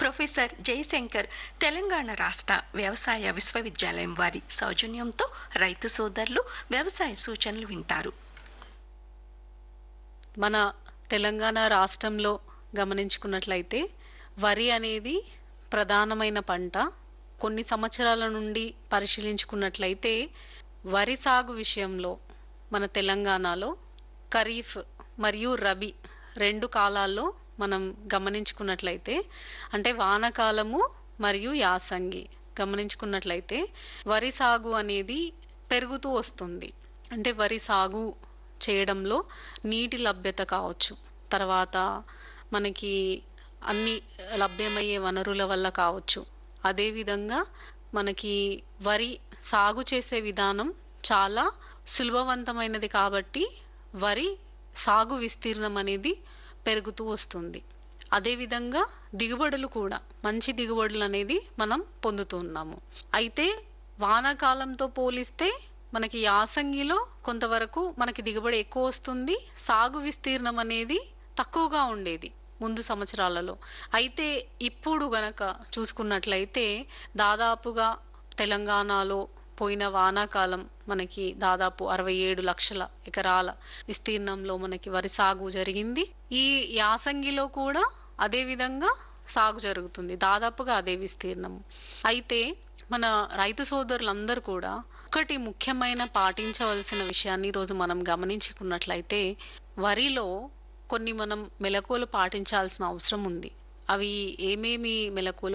professor Jayashankar Telangana రాష్ట్ర వ్యవసాయ విశ్వవిద్యాలయం వారి సౌజన్యంతో రైతు సోదరులు వ్యవసాయ సూచనలు వింటారు మన తెలంగాణ రాష్ట్రంలో గమనించుకున్నట్లయితే వరి అనేది ప్రధానమైన పంట కొన్ని సంవత్సరాల నుండి పరిశీలించుకున్నట్లయితే వరి సాగు విషయంలో మన తెలంగాణలో ఖరీఫ్ మరియు రబీ రెండు కాలాల్లో మనం గమనించుకున్నట్లయితే అంటే వానకాలము మరియు యాసంగి గమనించుకున్నట్లయితే వరి సాగు అనేది పెరుగుతూ వస్తుంది అంటే వరి సాగు చేయడంలో నీటి లభ్యత కావచ్చు తర్వాత మనకి అన్ని లభ్యమయ్యే వనరుల వల్ల కావచ్చు అదేవిధంగా మనకి వరి సాగు చేసే విధానం చాలా సులభవంతమైనది కాబట్టి వరి సాగు విస్తీర్ణం అనేది పెరుగుతూ వస్తుంది అదేవిధంగా దిగుబడులు కూడా మంచి దిగుబడులు అనేది మనం పొందుతున్నాము అయితే వానాకాలంతో పోలిస్తే మనకి యాసంగిలో కొంతవరకు మనకి దిగుబడి ఎక్కువ వస్తుంది సాగు విస్తీర్ణం అనేది తక్కువగా ఉండేది ముందు సంవత్సరాలలో అయితే ఇప్పుడు గనక చూసుకున్నట్లయితే దాదాపుగా తెలంగాణలో పోయిన వానాకాలం మనకి దాదాపు అరవై ఏడు లక్షల ఎకరాల విస్తీర్ణంలో మనకి వరి సాగు జరిగింది ఈ యాసంగిలో కూడా అదే విధంగా సాగు జరుగుతుంది దాదాపుగా అదే విస్తీర్ణం అయితే మన రైతు సోదరులందరూ కూడా ఒకటి ముఖ్యమైన పాటించవలసిన విషయాన్ని ఈరోజు మనం గమనించుకున్నట్లయితే వరిలో కొన్ని మనం మెలకువలు పాటించాల్సిన అవసరం ఉంది అవి ఏమేమి మెలకువలు